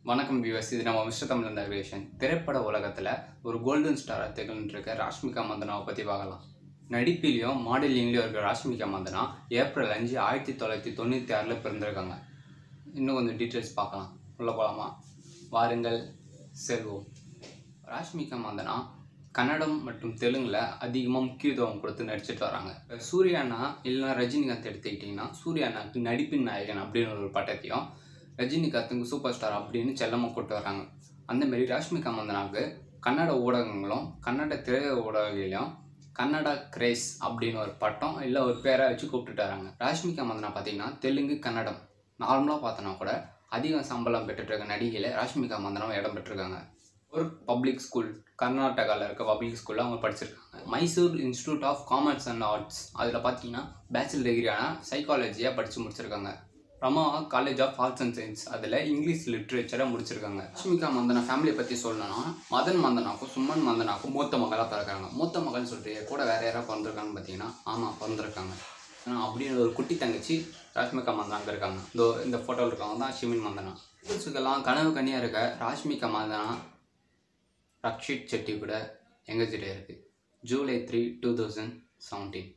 வணக்கம் வியூவர்ஸ் இது நம்ம மிஸ்டர் தமிழ் கிரியேஷன் திரைப்பட உலகத்தில் ஒரு கோல்டன் ஸ்டாராக திகழ்ந்துருக்க ராஷ்மிகா மந்தனாவை பற்றி பார்க்கலாம் நடிப்பிலையும் மாடலிங்லேயும் இருக்கிற ராஷ்மிகா மந்தனா ஏப்ரல் அஞ்சு ஆயிரத்தி தொள்ளாயிரத்தி தொண்ணூற்றி ஆறில் பிறந்திருக்காங்க இன்னும் கொஞ்சம் டீட்டெயில்ஸ் பார்க்கலாம் உள்ள போகலாமா வாருங்கள் செல்வோம் ராஷ்மிகா மந்தனா கன்னடம் மற்றும் தெலுங்கில் அதிகமாக முக்கியத்துவம் கொடுத்து நடிச்சிட்டு வராங்க சூர்யானா இல்லைனா ரஜினிகாந்த் எடுத்துக்கிட்டிங்கன்னா சூர்யானாக்கு நடிப்பின் நாயகன் அப்படின்னு ஒரு பட்டத்தையும் ரஜினிகாந்துக்கு சூப்பர் ஸ்டார் அப்படின்னு செல்லமாக கூட்டு வராங்க அந்த மாதிரி ராஷ்மிகா மந்தனாவுக்கு கன்னட ஊடகங்களும் கன்னட திரை ஊடகங்களையும் கன்னடா கிரேஸ் அப்படின்னு ஒரு பட்டம் இல்லை ஒரு பேரை வச்சு கூப்பிட்டுட்டு வராங்க ராஷ்மிகா மந்தனா பார்த்தீங்கன்னா தெலுங்கு கன்னடம் நார்மலாக பார்த்தோன்னா கூட அதிக சம்பளம் பெற்றுட்டு இருக்க நடிகையில் ராஷ்மிகா மந்தனாவும் இடம் பெற்றிருக்காங்க ஒரு பப்ளிக் ஸ்கூல் கர்நாடகாவில் இருக்க பப்ளிக் ஸ்கூலில் அவங்க படிச்சிருக்காங்க Mysore institute of commerce and arts அதில் பார்த்தீங்கன்னா பேச்சுலர் டிகிரியான சைக்காலஜியாக படித்து முடிச்சிருக்காங்க Rama college of arts and science அதில் இங்கிலீஷ் லிட்ரேச்சரை முடிச்சிருக்காங்க லட்சுமிகா மந்தனா ஃபேமிலியை பற்றி சொல்லணும்னா மதன் மந்தனாக்கும் சுமன் மந்தனாக்கும் மூத்த மகளாக பிறக்கிறாங்க மூத்த மகள்னு சொல்லிட்டு கூட வேறு யாராவது பிறந்திருக்காங்கன்னு பார்த்தீங்கன்னா ஆமாம் பிறந்திருக்காங்க ஆனால் அப்படின்னு ஒரு குட்டி தங்கச்சி ராஷ்மிகா மந்தனா இருக்காங்க இதோ இந்த ஃபோட்டோவில் இருக்கவங்க தான் ஷிமின் மந்தனா ஸ்கூல்ஸுக்கெல்லாம் கனவு கனியாக இருக்க ராஷ்மிகா மந்தனா ரக்ஷித் செட்டி கூட எங்கேஜிட்டே இருக்குது July three two thousand seventeen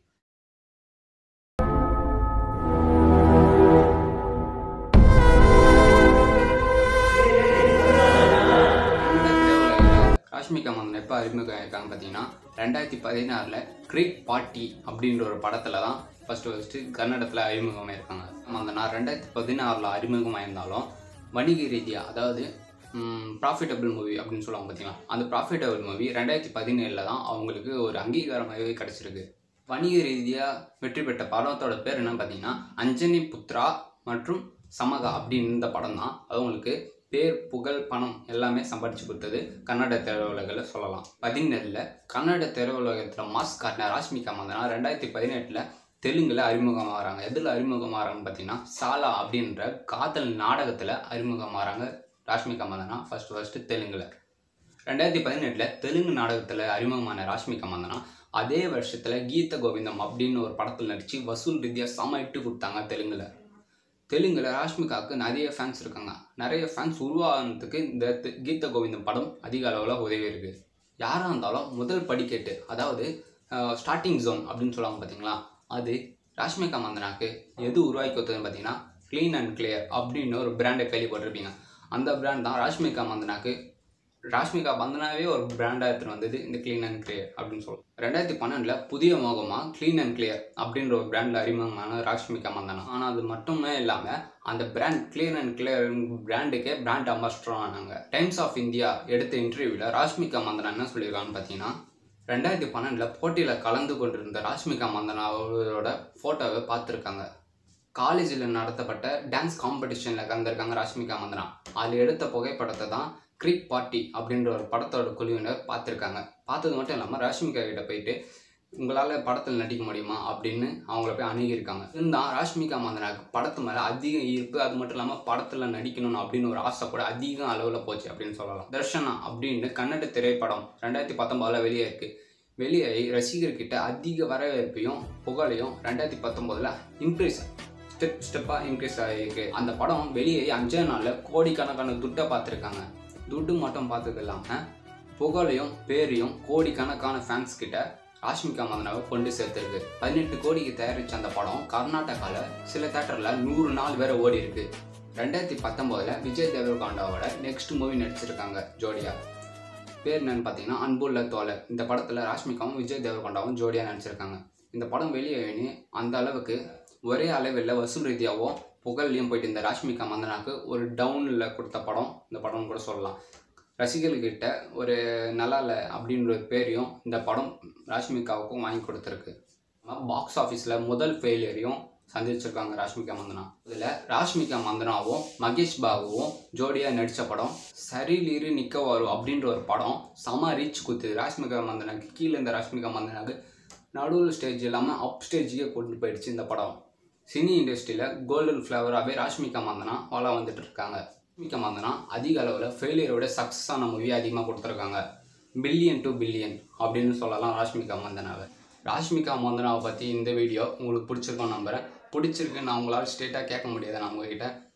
Rashmika Mandanna எப்போ அறிமுகம் இருக்காங்க பார்த்தீங்கன்னா ரெண்டாயிரத்தி பதினாறில் கிரீக் பாட்டி அப்படின்ற ஒரு படத்தில் தான் ஃபஸ்ட்டு ஃபஸ்ட்டு கன்னடத்தில் அறிமுகமாக இருக்காங்க மந்தனா ரெண்டாயிரத்தி பதினாறில் அறிமுகமாக வணிக ரீதியாக அதாவது ப்ராஃபிட்டபிள் மூவி அப்படின்னு சொல்லுவாங்க பார்த்தீங்களா அந்த ப்ராஃபிட்டபிள் மூவி ரெண்டாயிரத்தி பதினேழில் தான் அவங்களுக்கு ஒரு அங்கீகாரமாகவே கிடச்சிருக்கு வணிக ரீதியாக வெற்றி பெற்ற படத்தோட பேர் என்ன பார்த்தீங்கன்னா அஞ்சனி புத்ரா மற்றும் சமகா அப்படின்னு இந்த படம் தான் அவங்களுக்கு பேர் புகழ் பணம் எல்லாமே சம்பாதிச்சு கொடுத்தது கன்னட திரையுலகில் சொல்லலாம் பதினேழில் கன்னட திரையுலகத்தில் மாஸ் காட்டின ராஷ்மிகா மந்தனா ரெண்டாயிரத்தி பதினெட்டில் தெலுங்கில் அறிமுகமாகறாங்க எதில் அறிமுகமாகறாங்கன்னு பார்த்தீங்கன்னா சாலா அப்படின்ற காதல் நாடகத்தில் அறிமுகமாகறாங்க ராஷ்மிகா மந்தனா ஃபஸ்ட்டு ஃபஸ்ட்டு தெலுங்கில் ரெண்டாயிரத்தி பதினெட்டில் தெலுங்கு நாடகத்தில் அறிமுகமான ராஷ்மிகா மந்தனா அதே வருஷத்தில் கீத கோவிந்தம் அப்படின்னு ஒரு படத்தில் நடித்து வசூல் ரீதியாக செம இட்டு கொடுத்தாங்க தெலுங்கில் தெலுங்கில் ராஷ்மிகாவுக்கு நிறைய ஃபேன்ஸ் இருக்காங்க நிறைய ஃபேன்ஸ் உருவாகிறதுக்கு இந்த தெ- கீத கோவிந்தம் படம் அதிக அளவில் உதவி இருக்குது யாராக இருந்தாலும் முதல் படிக்கட்டு அதாவது ஸ்டார்டிங் ஜோன் அப்படின்னு சொல்லுவாங்க பார்த்தீங்களா அது ராஷ்மிகா மந்தனாக்கு எது உருவாக்கி கொடுத்ததுன்னு பார்த்தீங்கன்னா க்ளீன் அண்ட் கிளியர் அப்படின்னு ஒரு பிராண்டை கேள்விப்பட்டிருப்பீங்க அந்த பிராண்ட் தான் ராஷ்மிகா மந்தனாக்கு ராஷ்மிகா பந்தனாவே ஒரு பிராண்டாக எடுத்துகிட்டு வந்தது இந்த க்ளீன் அண்ட் கிளியர் அப்படின்னு சொல்லுவோம் ரெண்டாயிரத்தி பன்னெண்டில் புதிய மோகமாக க்ளீன் அண்ட் கிளியர் அப்படின்ற ஒரு பிராண்டில் அறிமுகமான ராஷ்மிகா மந்தனா ஆனால் அது மட்டுமே இல்லாமல் அந்த பிராண்ட் க்ளீன் அண்ட் கிளியர் பிராண்டுக்கே பிராண்ட் அம்பாஸ்டரும் ஆனாங்க டைம்ஸ் ஆஃப் இந்தியா எடுத்த இன்டர்வியூவில் ராஷ்மிகா மந்தனா என்ன சொல்லியிருக்காங்கன்னு பார்த்தீங்கன்னா ரெண்டாயிரத்தி பன்னெண்டில் போட்டியில் கலந்து கொண்டிருந்த ராஷ்மிகா மந்தனா அவரோட ஃபோட்டோவை பார்த்துருக்காங்க காலேஜில் நடத்தப்பட்ட டான்ஸ் காம்படிஷனில் கலந்துருக்காங்க ராஷ்மிகா மந்தனா அதில் எடுத்த புகைப்படத்தை தான் கிரிக் பார்ட்டி அப்படின்ற ஒரு படத்தோட குழுவினர் பார்த்துருக்காங்க பார்த்தது மட்டும் இல்லாமல் ராஷ்மிகா கிட்ட போயிட்டு உங்களால் படத்தில் நடிக்க முடியுமா அப்படின்னு அவங்கள போய் அணுகியிருக்காங்க இருந்தால் ராஷ்மிகா மந்தனாக்கு படத்து மேலே அதிக ஈர்ப்பு அது மட்டும் இல்லாமல் படத்தில் நடிக்கணும் அப்படின்னு ஒரு ஆசை கூட அதிக அளவில் போச்சு அப்படின்னு சொல்லலாம் தர்ஷனா அப்படின்னு கன்னட திரைப்படம் ரெண்டாயிரத்தி பத்தொம்போதில் வெளியே இருக்குது வெளியாகி ரசிகர்கிட்ட அதிக வரவேற்பையும் புகழையும் ரெண்டாயிரத்தி பத்தொம்போதில் இன்க்ரீஸ் ஸ்டெப் ஸ்டெப்பாக இன்க்ரீஸ் ஆகிருக்கு அந்த படம் வெளியே அஞ்சே நாளில் கோடிக்கணக்கான துட்டை பார்த்துருக்காங்க துட்டு மட்டும் பார்த்தது இல்லாமல் புகழையும் பேரையும் கோடிக்கணக்கான ஃபேன்ஸ் கிட்ட ராஷ்மிகா மந்தனாவை கொண்டு சேர்த்துருக்கு பதினெட்டு கோடிக்கு தயாரித்த அந்த படம் கர்நாடகாவில் சில தேட்டரில் நூறு நாள் வேற ஓடி இருக்கு ரெண்டாயிரத்தி பத்தொம்போதில் விஜய் தேவர்காண்டாவோட நெக்ஸ்ட் மூவி நடிச்சிருக்காங்க ஜோடியா பேர் என்னன்னு பார்த்தீங்கன்னா அன்புள்ள தோழர் இந்த படத்தில் ராஷ்மிகாவும் விஜய் தேவர்கொண்டாவும் ஜோடியாக நடிச்சிருக்காங்க இந்த படம் வெளியே அந்த அளவுக்கு ஒரே அளவில் வசூல் ரீதியாகவும் புகழ்லையும் போயிட்டு இந்த ராஷ்மிகா மந்தனாக்கு ஒரு டவுனில் கொடுத்த படம் இந்த படம்னு கூட சொல்லலாம் ரசிகர்கிட்ட ஒரு நல்லா இல்லை அப்படின்ற ஒரு பேரையும் இந்த படம் ராஷ்மிகாவுக்கும் வாங்கி கொடுத்துருக்கு பாக்ஸ் ஆஃபீஸில் முதல் ஃபெயிலியரையும் சந்திச்சிருக்காங்க ராஷ்மிகா மந்தனா இதில் ராஷ்மிகா மந்தனாவும் மகேஷ் பாபுவும் ஜோடியாக நடித்த படம் சரிலிரு நிக்கவாரு அப்படின்ற ஒரு படம் செம ரீச் குத்துது ராஷ்மிகா மந்தனாக்கு கீழே இந்த ராஷ்மிகா மந்தனாக்கு நடுவில் ஸ்டேஜ் இல்லாமல் அப் ஸ்டேஜுக்கே கொண்டு போயிடுச்சு இந்த படம் சினி இண்டஸ்ட்ரியில் கோல்டன் ஃப்ளவராகவே ராஷ்மிகா மந்தனா வாழ வந்துட்டு இருக்காங்க ராஷ்மிகா மந்தனா அதிக அளவில் ஃபெயிலியரோட சக்ஸஸ் ஆன மூவி அதிகமாக கொடுத்துருக்காங்க பில்லியன் டு பில்லியன் அப்படின்னு சொல்லலாம் ராஷ்மிகா மந்தனாவை ராஷ்மிகா மந்தனாவை பற்றி இந்த வீடியோ உங்களுக்கு பிடிச்சிருக்கோம் நம்புறேன் பிடிச்சிருக்கு நான் உங்களால் ஸ்ட்ரெயிட்டாக கேட்க முடியாது நான் உங்ககிட்ட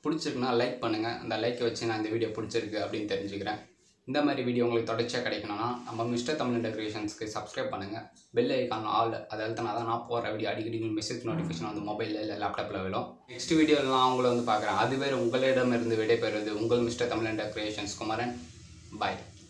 பிடிச்சிருக்குன்னா லைக் பண்ணுங்கள் அந்த லைக்கை வச்சு நான் இந்த வீடியோ பிடிச்சிருக்கு அப்படின்னு தெரிஞ்சுக்கிறேன் இந்த மாதிரி வீடியோ உங்களுக்கு தொடர்ச்சியாக கிடைக்கணும்னா நம்ம மிஸ்டர் தமிழ் டெக்கரேஷன்ஸ்க்கு சப்ஸ்கிரைப் பண்ணுங்கள் பெல் ஐக்கான் ஆல் அதை அழுத்தினா தான் நான் போகிற வீடியோ அடிக்கடி மெசேஜ் நோட்டிஃபிகேஷன் வந்து மொபைலில் இல்லை லேப்டாப்பில் விடும் நெக்ஸ்ட் வீடியோவில் நான் உங்களை வந்து பார்க்குறேன் அதுவரை உங்களிடமிருந்து விடைபெறுவது உங்கள் மிஸ்டர் தமிழ் டெக்கரேஷன்ஸ் குமரன் பாய்